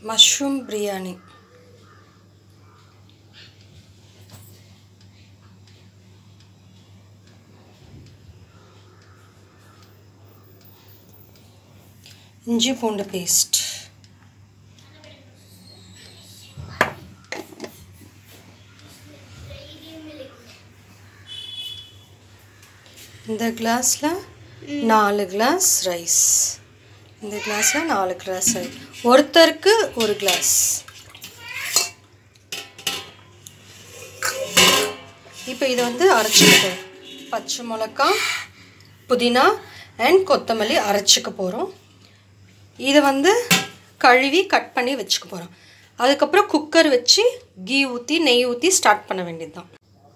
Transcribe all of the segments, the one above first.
mushroom biryani இஞ்சி பூண்டு paste இந்த கிளாஸில் நாலு கிளாஸ் ரைஸ் இந்த கிளாஸில் நாலு கிளாஸ் ரைஸ் ஒருத்தருக்கு ஒரு கிளாஸ் இப்போ இதை வந்து அரைச்சிக்கிட்டோம் பச்சை மிளகா புதினா அண்ட் கொத்தமல்லி அரைச்சிக்க போகிறோம் இதை வந்து கழுவி கட் பண்ணி வச்சுக்க போகிறோம் அதுக்கப்புறம் குக்கர் வச்சு கீ ஊற்றி நெய் ஊற்றி ஸ்டார்ட் பண்ண வேண்டியது தான்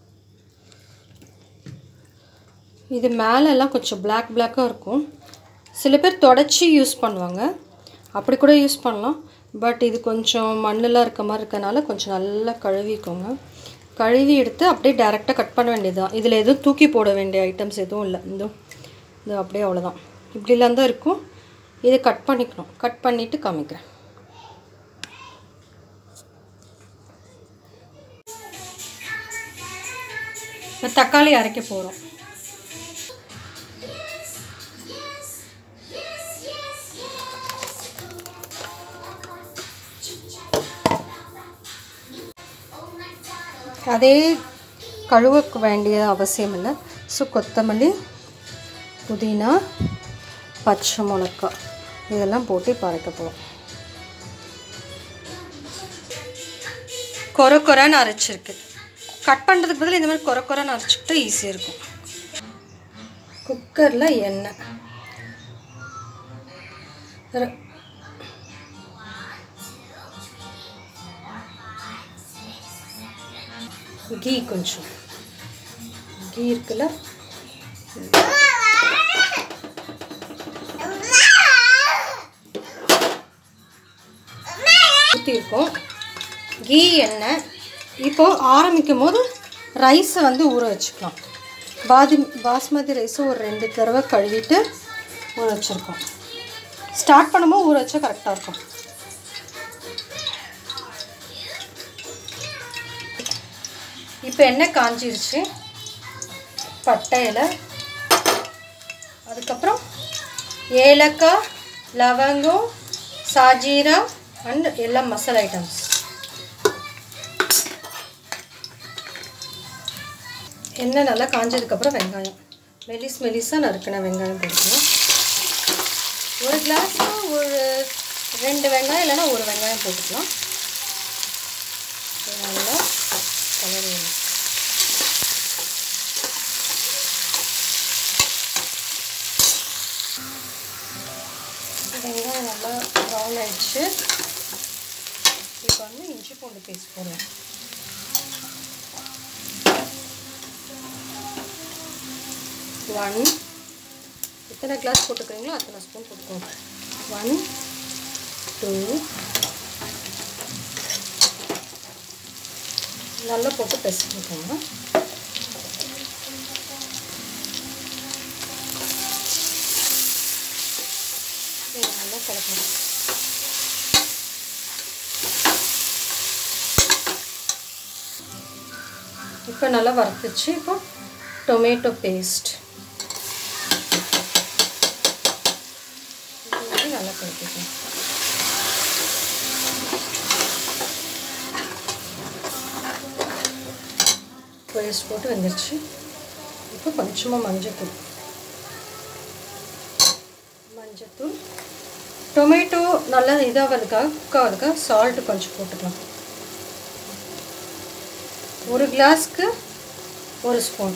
இது மேலெல்லாம் கொஞ்சம் பிளாக் பிளாக்காக இருக்கும் சில பேர் தொடச்சி யூஸ் பண்ணுவாங்க அப்படி கூட யூஸ் பண்ணலாம் பட் இது கொஞ்சம் மண்ணெலாம் இருக்க மாதிரி இருக்கனால கொஞ்சம் நல்லா கழுவிக்கோங்க கழுவி எடுத்து அப்படியே டேரெக்டாக கட் பண்ண வேண்டியது தான் இதில் எதுவும் தூக்கி போட வேண்டிய ஐட்டம்ஸ் எதுவும் இல்லை இந்த இது அப்படியே அவ்வளோதான் இப்படிலாம் தான் இருக்கும் இதை கட் பண்ணிக்கணும் கட் பண்ணிவிட்டு காமிக்கிறேன் இப்போ தக்காளி அரைக்க போகிறோம் அதே கழுவ வேண்டிய அவசியம் இல்லை ஸோ கொத்தமல்லி புதினா பச்சை மிளகா இதெல்லாம் போட்டு பறக்க போகிறோம் கொர கொரன்னு அரைச்சிருக்கு கட் பண்ணுறதுக்கு பதில் இந்த மாதிரி கொர கொரன்னு அரைச்சிக்கிட்டா ஈஸியாக இருக்கும் குக்கரில் எண்ணெய் ர- கீ கொஞ்சம் கீ இருக்குல்ல ஊற்றிருக்கோம் கீ எண்ணெய் இப்போது ஆரம்பிக்கும் போது ரைஸை வந்து ஊற வச்சுக்கலாம் பாதி பாஸ்மதி ரைஸை ஒரு ரெண்டு தடவை கழுவிட்டு ஊற வச்சுருக்கோம் ஸ்டார்ட் பண்ணும்போது ஊற வச்சா கரெக்டாக இருக்கும் இப்போ எண்ணெய் காஞ்சிருச்சு பட்டை இலை அதுக்கப்புறம் ஏலக்காய் லவங்கம் சாஜீரா அண்ட் எல்லா மசாலா ஐட்டம்ஸ் எண்ணெய் நல்லா காஞ்சதுக்கப்புறம் வெங்காயம் மெலிஸ் மெலிஸாக நறுக்கின வெங்காயம் போட்டுக்கணும் ஒரு கிளாஸ்க்கு ஒரு ரெண்டு வெங்காயம் இல்லைன்னா ஒரு வெங்காயம் போட்டுக்கலாம் இது நல்லா கலரி வெங்காயம் நல்லா ப்ரௌன் ஆயிடுச்சு இப்போ வந்து இஞ்சி பூண்டு பேஸ்ட் போடுவேன் ஒன் எத்தனை கிளாஸ் போட்டுக்கிறீங்களோ அத்தனை ஸ்பூன் போட்டுக்கோங்க ஒன் டூ நல்லா போட்டு பெசிக்கோங்க இதை நல்லா கலக்கணும் இப்போ நல்லா வறுத்துச்சு இப்போ டொமேட்டோ பேஸ்ட் நல்லா கலக்கிக்கணும் பேஸ்ட் போட்டு வந்துருச்சு இப்போ கொஞ்சமாக மஞ்சத்தூள் மஞ்சத்தூள் டொமேட்டோ நல்லா இதாகிறதுக்காக குக் ஆகிறதுக்காக சால்ட்டு கொஞ்சம் போட்டுக்கலாம் ஒரு கிளாஸ்க்கு ஒரு ஸ்பூன்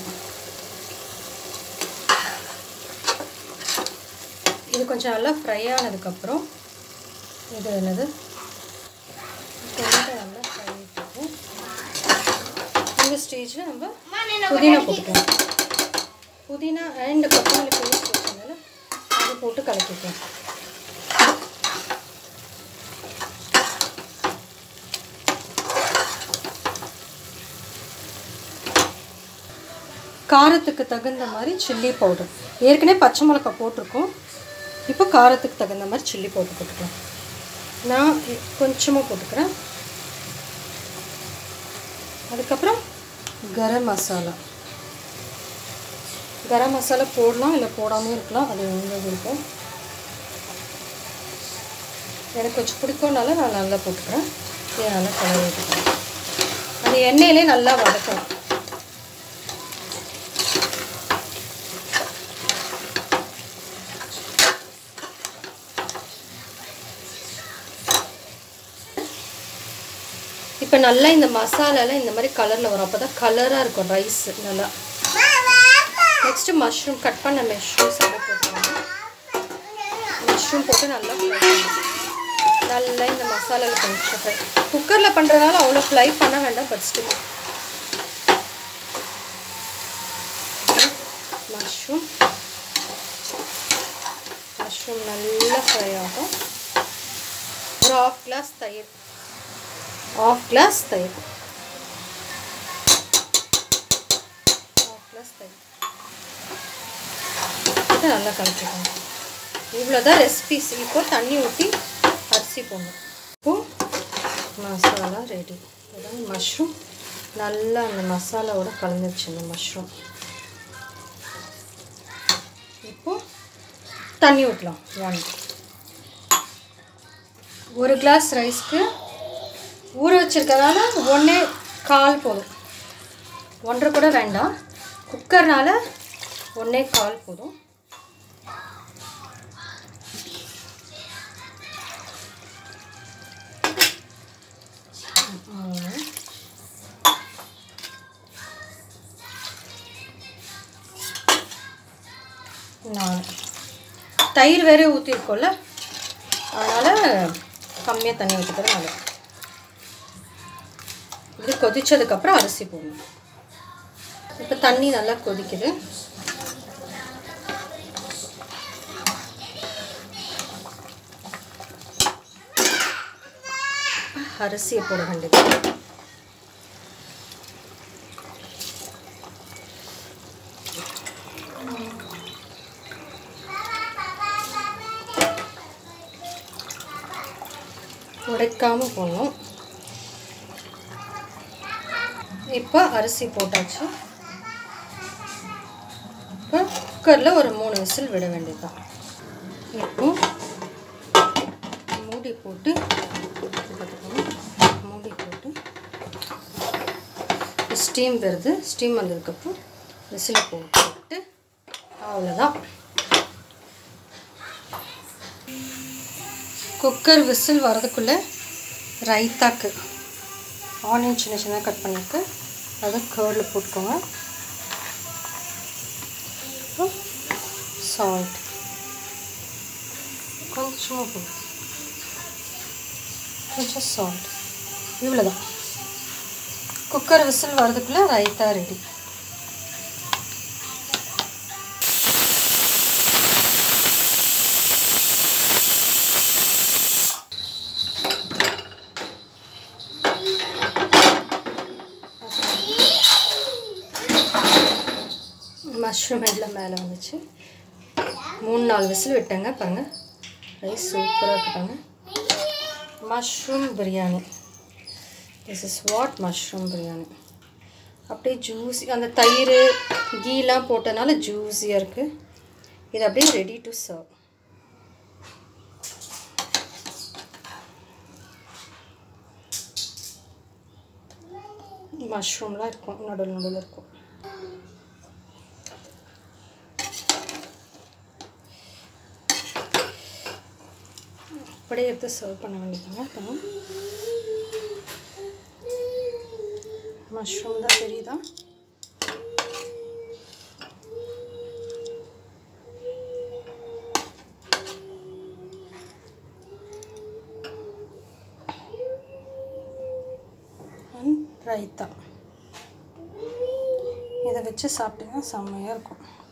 இது கொஞ்சம் நல்லா ஃப்ரை ஆனதுக்கப்புறம் இது என்னது டொமேட்டோ நல்லா ஃப்ரை ஆகிட்டு இந்த ஸ்டேஜில் நம்ம புதினா போட்டுக்கலாம் புதினா அண்ட் கொத்தமல்லி பேஸ்ட் வச்சதுனால அதை போட்டு கலக்கிக்கலாம் காரத்துக்கு தகுந்த மாதிரி சில்லி பவுடர் ஏற்கனவே பச்சை மிளகா போட்டிருக்கோம் இப்போ காரத்துக்கு தகுந்த மாதிரி சில்லி பவுடர் போட்டுக்கலாம் நான் கொஞ்சமாக போட்டுக்கிறேன் அதுக்கப்புறம் கரம் மசாலா கரம் மசாலா போடலாம் இல்லை போடாமல் இருக்கலாம் அது உங்கள் விருப்பம் எனக்கு கொஞ்சம் பிடிக்கும்னால நான் நல்லா போட்டுக்கிறேன் இதை நல்லா கலரி விட்டுக்கிறேன் அந்த எண்ணெயிலே நல்லா வதக்கலாம் இப்போ நல்லா இந்த மசாலாலாம் இந்த மாதிரி கலரில் வரும் அப்போ தான் கலராக இருக்கும் ரைஸ் நல்லா நெக்ஸ்ட்டு மஷ்ரூம் கட் பண்ண மஷ்ரூம்ஸ் எல்லாம் போட்டுருவாங்க மஷ்ரூம் போட்டு நல்லா ஃப்ரை பண்ணணும் நல்லா இந்த மசாலாவில் கொஞ்சம் ஃப்ரை குக்கரில் பண்ணுறதுனால அவ்வளோ ஃப்ரை பண்ண வேண்டாம் பட் ஸ்டில் மஷ்ரூம் மஷ்ரூம் நல்லா ஃப்ரை ஆகும் ஒரு ஆஃப் கிளாஸ் தயிர் ஆஃப் கிளாஸ் தயிர் ஆஃப் கிளாஸ் தயிர் இது நல்லா கலக்கிக்கணும் இவ்வளோதான் ரெசிபிஸ் இப்போ தண்ணி ஊற்றி அரிசி போடணும் இப்போ மசாலா ரெடி அதான் மஷ்ரூம் நல்லா அந்த மசாலாவோட கலந்துருச்சு இந்த மஷ்ரூம் இப்போ தண்ணி ஊற்றலாம் ஒன் ஒரு கிளாஸ் ரைஸ்க்கு ஊற வச்சிருக்கறதால ஒன்றே கால் போதும் ஒன்றரை கூட வேண்டாம் குக்கர்னால ஒன்றே கால் போதும் மூணு நாலு தயிர் வேற ஊற்றிருக்கோம்ல அதனால் கம்மியாக தண்ணி ஊற்றிக்கிறது நல்லது இது கொதிச்சதுக்கப்புறம் அரிசி போடணும் இப்போ தண்ணி நல்லா கொதிக்குது அரிசியை போட வேண்டியது உடைக்காம போடணும் இப்போ அரிசி போட்டாச்சு இப்போ குக்கரில் ஒரு மூணு விசில் விட வேண்டியதுதான் இப்போ மூடி போட்டு பார்த்துக்கோங்க மூடி போட்டு ஸ்டீம் வருது ஸ்டீம் வந்ததுக்கப்புறம் விசில் போட்டு அவ்வளோதான் குக்கர் விசில் வரதுக்குள்ளே ரைத்தாக்கு ஆனியன் சின்ன சின்னதாக கட் பண்ணிட்டு அதை கேர்டில் போட்டுக்கோங்க சால்ட் கொஞ்சமாக போடும் கொஞ்சம் சால்ட் இவ்வளோதான் குக்கர் விசில் வரதுக்குள்ளே ரைத்தா ரெடி மஷ்ரூம் எல்லாம் மேலே வந்துச்சு மூணு நாலு விசில் விட்டேங்க பாருங்கள் ரைஸ் சூப்பராக இருக்காங்க mushroom biryani this is what mushroom biryani அப்படியே ஜூஸி அந்த தயிர் கீலாம் போட்டனால ஜூஸியாக இருக்குது இது அப்படியே ரெடி டு சர்வ் மஷ்ரூம்லாம் இருக்கும் நடுவில் நடுவில் இருக்கும் அப்படியே எடுத்து சர்வ் பண்ண வேண்டியதுங்க இப்போ மஷ்ரூம் தான் தெரியுதா அண்ட் ரைத்தா இதை வச்சு சாப்பிட்டீங்கன்னா செம்மையாக இருக்கும்